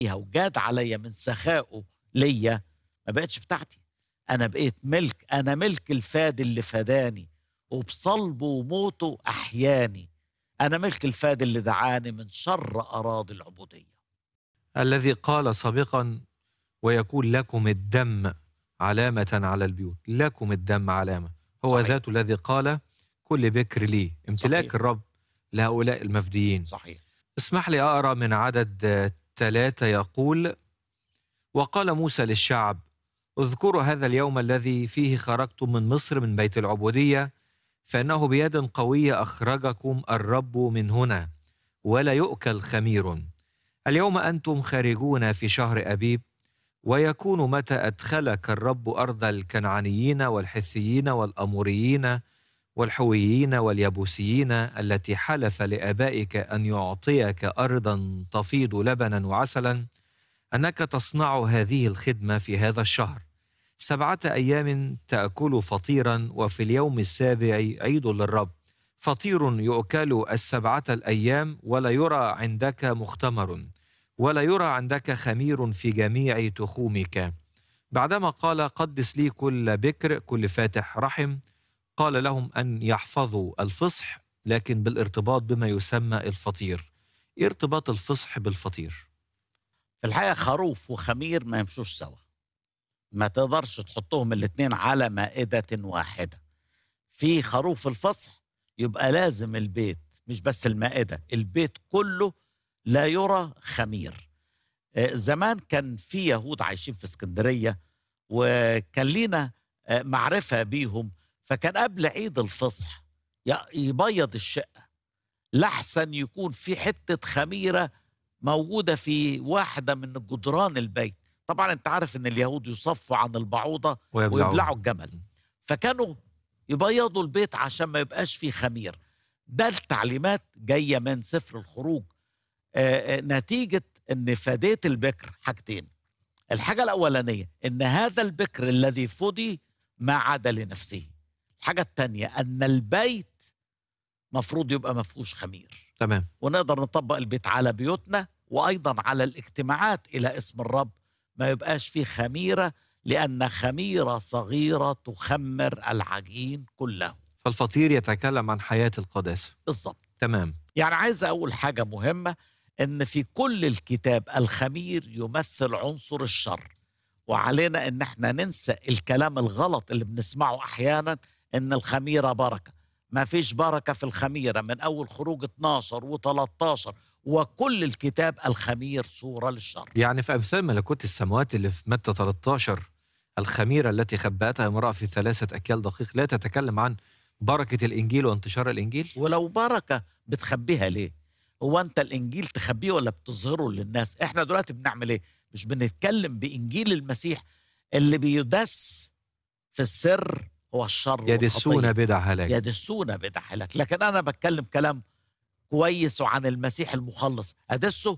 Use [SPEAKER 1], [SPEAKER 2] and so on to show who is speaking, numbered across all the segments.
[SPEAKER 1] فيها وجاد عليا من سخائه ليا ما بقتش بتاعتي انا بقيت ملك انا ملك الفادي اللي فداني وبصلبه وموته احياني انا ملك الفادي اللي دعاني من شر اراضي العبوديه
[SPEAKER 2] الذي قال سابقا ويكون لكم الدم علامة على البيوت لكم الدم علامة هو
[SPEAKER 1] صحيح.
[SPEAKER 2] ذاته الذي قال كل بكر لي امتلاك
[SPEAKER 1] صحيح.
[SPEAKER 2] الرب لهؤلاء المفديين
[SPEAKER 1] صحيح
[SPEAKER 2] اسمح لي أقرأ من عدد آه، ثلاثة يقول وقال موسى للشعب اذكروا هذا اليوم الذي فيه خرجتم من مصر من بيت العبودية فإنه بيد قوية أخرجكم الرب من هنا ولا يؤكل خمير اليوم أنتم خارجون في شهر أبيب ويكون متى أدخلك الرب أرض الكنعانيين والحثيين والأموريين والحويين واليبوسيين التي حلف لآبائك أن يعطيك أرضا تفيض لبنا وعسلا أنك تصنع هذه الخدمة في هذا الشهر سبعة أيام تأكل فطيرا وفي اليوم السابع عيد للرب فطير يؤكل السبعة الأيام ولا يرى عندك مختمر ولا يرى عندك خمير في جميع تخومك بعدما قال قدس لي كل بكر كل فاتح رحم قال لهم أن يحفظوا الفصح لكن بالارتباط بما يسمى الفطير إيه ارتباط الفصح بالفطير
[SPEAKER 1] في الحقيقه خروف وخمير ما يمشوش سوا ما تقدرش تحطهم الاثنين على مائده واحده في خروف الفصح يبقى لازم البيت مش بس المائده البيت كله لا يرى خمير آه، زمان كان في يهود عايشين في اسكندريه وكان لينا آه، معرفه بيهم فكان قبل عيد الفصح ي- يبيض الشقه لحسن يكون في حته خميره موجوده في واحده من جدران البيت طبعا انت عارف ان اليهود يصفوا عن البعوضه
[SPEAKER 2] ويبلعون.
[SPEAKER 1] ويبلعوا الجمل فكانوا يبيضوا البيت عشان ما يبقاش فيه خمير ده التعليمات جايه من سفر الخروج آه، آه، نتيجه ان فديت البكر حاجتين الحاجه الاولانيه ان هذا البكر الذي فدي ما عاد لنفسه الحاجه الثانيه ان البيت مفروض يبقى ما فيهوش خمير
[SPEAKER 2] تمام
[SPEAKER 1] ونقدر نطبق البيت على بيوتنا وايضا على الاجتماعات الى اسم الرب ما يبقاش فيه خميره لان خميره صغيره تخمر العجين كله
[SPEAKER 2] فالفطير يتكلم عن حياة القداسة
[SPEAKER 1] بالظبط
[SPEAKER 2] تمام
[SPEAKER 1] يعني عايز اقول حاجه مهمه ان في كل الكتاب الخمير يمثل عنصر الشر وعلينا ان احنا ننسى الكلام الغلط اللي بنسمعه احيانا ان الخميره بركه ما فيش بركه في الخميره من اول خروج 12 و13 وكل الكتاب الخمير صوره للشر
[SPEAKER 2] يعني في أمثال ملكوت السماوات اللي في متى 13 الخميرة التي خبأتها امرأة في ثلاثة أكيال دقيق لا تتكلم عن بركة الإنجيل وانتشار الإنجيل
[SPEAKER 1] ولو بركه بتخبيها ليه هو انت الانجيل تخبيه ولا بتظهره للناس احنا دلوقتي بنعمل ايه مش بنتكلم بانجيل المسيح اللي بيدس في السر هو الشر
[SPEAKER 2] يدسون
[SPEAKER 1] والخطية.
[SPEAKER 2] بدع هلاك
[SPEAKER 1] يدسون بدع هلاك لكن انا بتكلم كلام كويس وعن المسيح المخلص ادسه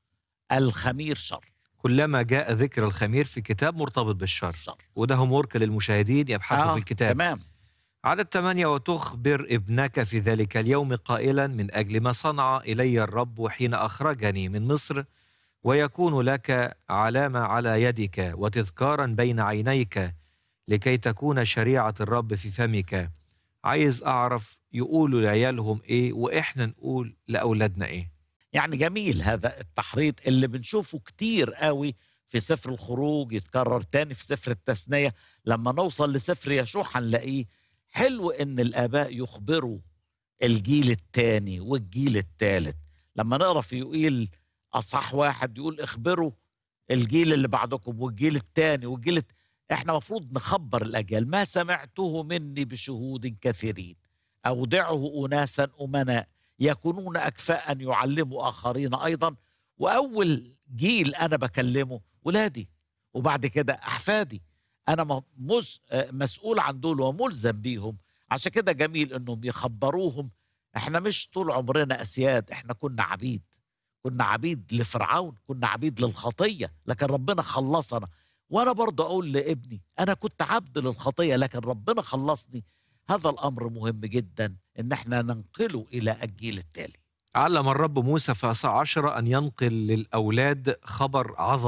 [SPEAKER 1] الخمير شر
[SPEAKER 2] كلما جاء ذكر الخمير في كتاب مرتبط بالشر
[SPEAKER 1] شر
[SPEAKER 2] وده هومورك للمشاهدين يبحثوا
[SPEAKER 1] آه،
[SPEAKER 2] في الكتاب
[SPEAKER 1] تمام
[SPEAKER 2] عدد ثمانية وتخبر ابنك في ذلك اليوم قائلا من أجل ما صنع إلي الرب حين أخرجني من مصر ويكون لك علامة على يدك وتذكارا بين عينيك لكي تكون شريعة الرب في فمك عايز أعرف يقولوا لعيالهم إيه وإحنا نقول لأولادنا إيه
[SPEAKER 1] يعني جميل هذا التحريض اللي بنشوفه كتير قوي في سفر الخروج يتكرر تاني في سفر التثنية لما نوصل لسفر يشوع هنلاقيه حلو ان الاباء يخبروا الجيل التاني والجيل التالت لما نقرا في يقيل اصح واحد يقول اخبروا الجيل اللي بعدكم والجيل التاني والجيل الت... احنا مفروض نخبر الاجيال ما سمعته مني بشهود كثيرين اودعه اناسا امناء يكونون اكفاء ان يعلموا اخرين ايضا واول جيل انا بكلمه ولادي وبعد كده احفادي انا م- مس... آه، مسؤول عن دول وملزم بيهم عشان كده جميل انهم يخبروهم احنا مش طول عمرنا اسياد احنا كنا عبيد كنا عبيد لفرعون كنا عبيد للخطيه لكن ربنا خلصنا وانا برضه اقول لابني انا كنت عبد للخطيه لكن ربنا خلصني هذا الامر مهم جدا ان احنا ننقله الى الجيل التالي
[SPEAKER 2] علم الرب موسى في عصا عشرة أن ينقل للأولاد خبر عظمة